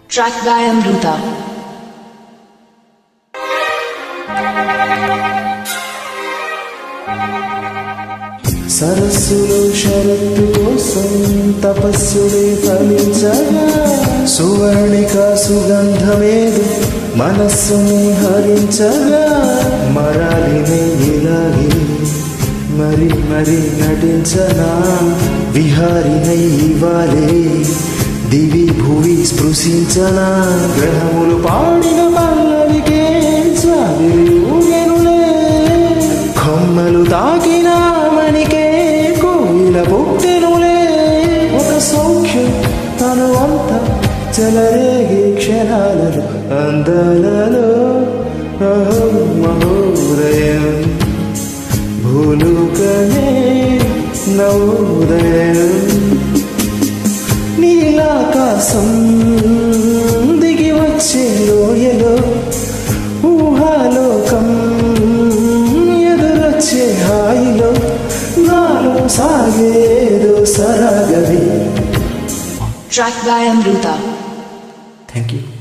Track by Amruta. సరస్సులో షరత్తు కోసం తపస్సుడే ఫలించగా సువర్ణిక సుగంధమేదు మనస్సుని హరించగా మరాలినే ఇలాగే మరి మరి నటించనా విహారినై ఇవ్వాలే దివి భువి స్పృశించనా గ్రహములు పాడిన పల్లవికే స్వామిరి ఊగెనులే కొమ్మలు తాకిన మణికే కోయిల పుట్టెనులే ఒక సౌఖ్యం తను అంత చెలరేగే క్షణాలలో అందాలలో అహో మహోదయం భూలుకనే నవోదయం నీలాకాశం దిగి వచ్చే లోయలో ఊహాలోకం ఎదురొచ్చే హాయిలో నాలో సాగేదో సరాగవి Track by Amruta. Thank you